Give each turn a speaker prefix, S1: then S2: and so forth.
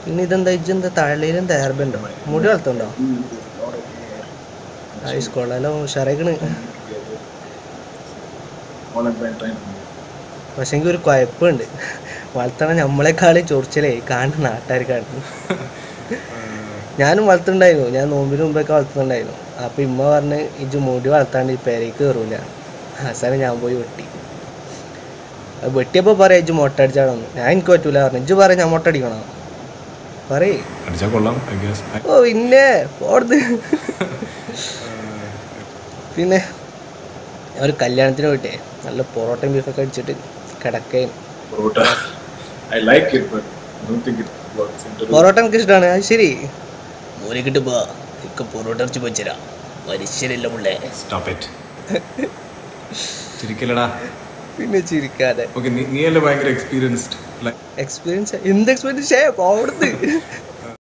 S1: പിന്നെ ഇതെന്താ ഇജെന്താ തഴയിലും തേർബുണ്ടോ മുടി വളർത്തുണ്ടോ ഹൈസ്കൂളിലോ ഉഷാറായിക്കണ്
S2: All I've been trying to do.
S1: പക്ഷെ ഒരു കുഴപ്പമുണ്ട് വളർത്തണ നമ്മളെക്കാളും ചൊറിച്ചിലേ കാണുന്ന നാട്ടുകാർക്കാണ് ഞാനും വളർത്തുണ്ടായിരുന്നു ഞാൻ നോമ്പിന് മുമ്പൊക്കെ വളർത്തുന്നുണ്ടായിരുന്നു അപ്പം ഇമ്മ പറഞ്ഞ് ഇജ് മുടി വളർത്താണ്ട് ഈ പെരയ്ക്ക് കയറൂല അവസാനം ഞാൻ പോയി വെട്ടി അത് വെട്ടിയപ്പോൾ പറയാം ഇജ് മൊട്ട അടിച്ചാണെന്ന് ഞാൻ എനിക്ക് പറ്റൂല പറഞ്ഞു ഇജ് പറയാം ഞാൻ മൊട്ട അടിക്കണോ പറയേ
S2: അടിച്ചാൽ കൊള്ളാം ഐ ഗസ്
S1: ഓ പിന്നെ പോടത് പിന്നെ ഞാൻ ഒരു കല്യാണത്തിന് പോയിട്ടേ നല്ല പൊറോട്ടയും ബീഫൊക്കെ അടിച്ചിട്ട് കിടക്കുകയും
S2: parotta I like it but I don't think it works in
S1: parotta എനിക്ക് ഇഷ്ടമാണ് അത് ശരി മോനെ കിട്ടുമ്പോ ഇക്ക പൊറോട്ട ഇറച്ചി വെച്ചരാ മനുഷ്യരല്ല മുള്ളേ
S2: സ്റ്റോപ്പ് ഇറ്റ് ചിരിക്കലടാ
S1: പിന്നെ ചിരിക്കാതെ
S2: ഓക്കെ നീ നീ അല്ലേ ഭയങ്കര എക്സ്പീരിയൻസ്ഡ് ലൈക്ക്
S1: എക്സ്പീരിയൻസ് എന്ത് എക്സ്പീരിയൻസ് അവിടുന്ന്